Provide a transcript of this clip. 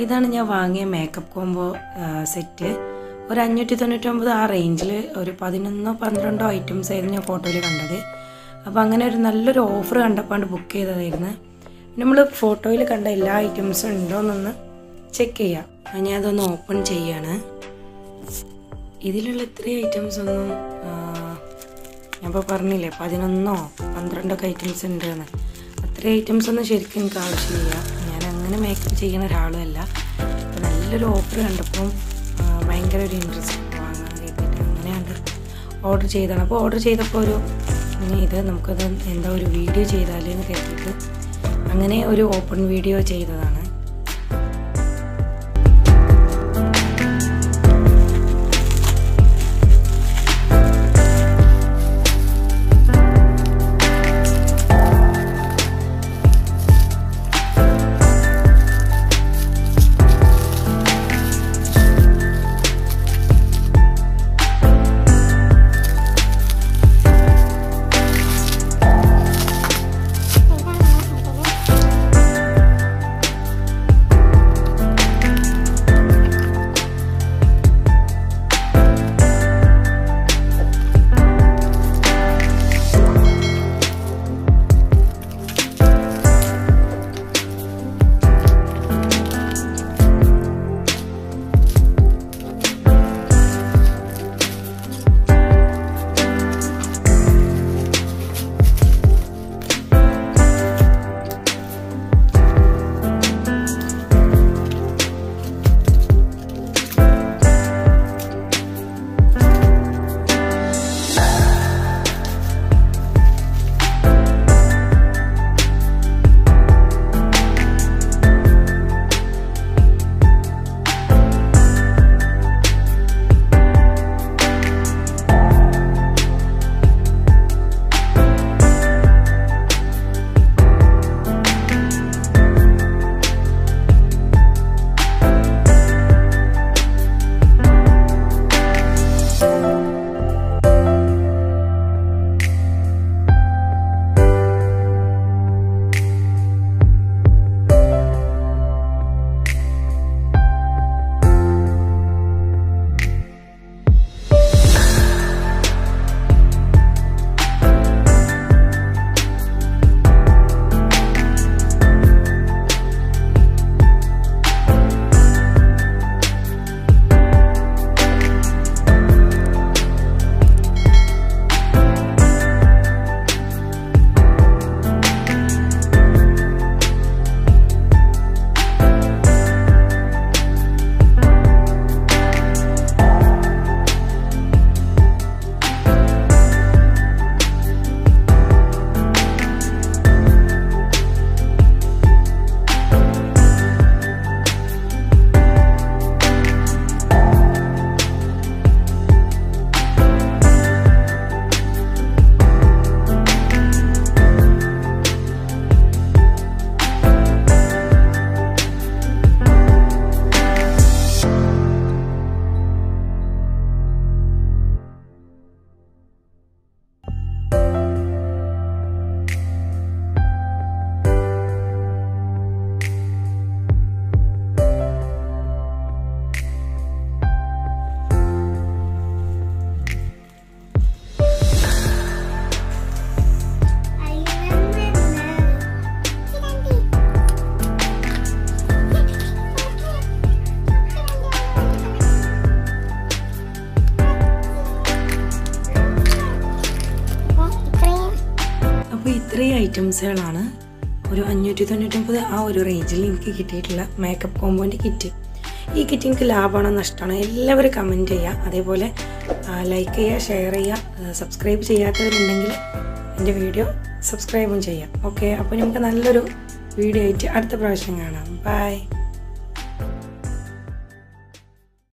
ഇതാണ് ഞാൻ വാങ്ങിയ മേക്കപ്പ് കോംബോ സെറ്റ് ഒരു അഞ്ഞൂറ്റി തൊണ്ണൂറ്റൊമ്പത് ആ റേഞ്ചിൽ ഒരു പതിനൊന്നോ പന്ത്രണ്ടോ ഐറ്റംസ് ആയിരുന്നു ഞാൻ ഫോട്ടോയിൽ കണ്ടത് അപ്പോൾ അങ്ങനെ ഒരു നല്ലൊരു ഓഫർ കണ്ടപ്പോൾ ബുക്ക് ചെയ്തതായിരുന്നു നമ്മൾ ഫോട്ടോയിൽ കണ്ട എല്ലാ ഐറ്റംസും ഉണ്ടോയെന്നൊന്ന് ചെക്ക് ചെയ്യാം അപ്പോൾ ഞാൻ അതൊന്ന് ഓപ്പൺ ചെയ്യാണ് ഇതിലുള്ള ഇത്രയും ഐറ്റംസ് ഒന്നും ഞാൻ ഇപ്പോൾ പറഞ്ഞില്ലേ പതിനൊന്നോ പന്ത്രണ്ടൊക്കെ ഐറ്റംസ് ഉണ്ടെന്ന് അത്രയും ഐറ്റംസ് ഒന്നും ശരിക്കും എനിക്ക് ആവശ്യമില്ല ഞാൻ അങ്ങനെ മേക്കപ്പ് ചെയ്യുന്ന ഒരാളുമല്ല അപ്പോൾ നല്ലൊരു ഓഫർ കണ്ടപ്പം ആ, ഭയങ്കര ഒരു ഇൻട്രസ്റ്റ് വാങ്ങാൻ കരുതിയിട്ട് അങ്ങനെയാണ് ഓർഡർ ചെയ്തതാണ് അപ്പോൾ ഓർഡർ ചെയ്തപ്പോൾ ഒരു ഇനി ഇത് നമുക്കത് എന്താ ഒരു വീഡിയോ ചെയ്താലെന്ന് കരുതിയിട്ട് അങ്ങനെ ഒരു ഓപ്പൺ വീഡിയോ ചെയ്തതാണ് അപ്പോൾ ഇത്രയും ഐറ്റംസുകളാണ് ഒരു അഞ്ഞൂറ്റി തൊണ്ണൂറ്റൊമ്പത് ആ ഒരു റേഞ്ചിൽ എനിക്ക് കിട്ടിയിട്ടുള്ള മേക്കപ്പ് കോമ്പോൻ്റെ കിറ്റ് ഈ കിറ്റ് എനിക്ക് ലാഭമാണോ നഷ്ടമാണോ എല്ലാവരും കമൻറ്റ് ചെയ്യുക അതേപോലെ ലൈക്ക് ചെയ്യുക ഷെയർ ചെയ്യുക സബ്സ്ക്രൈബ് ചെയ്യാത്തവരുണ്ടെങ്കിൽ എൻ്റെ വീഡിയോ സബ്സ്ക്രൈബും ചെയ്യാം ഓക്കെ അപ്പോൾ നമുക്ക് നല്ലൊരു വീഡിയോ ആയിട്ട് അടുത്ത പ്രാവശ്യം കാണാം ബൈ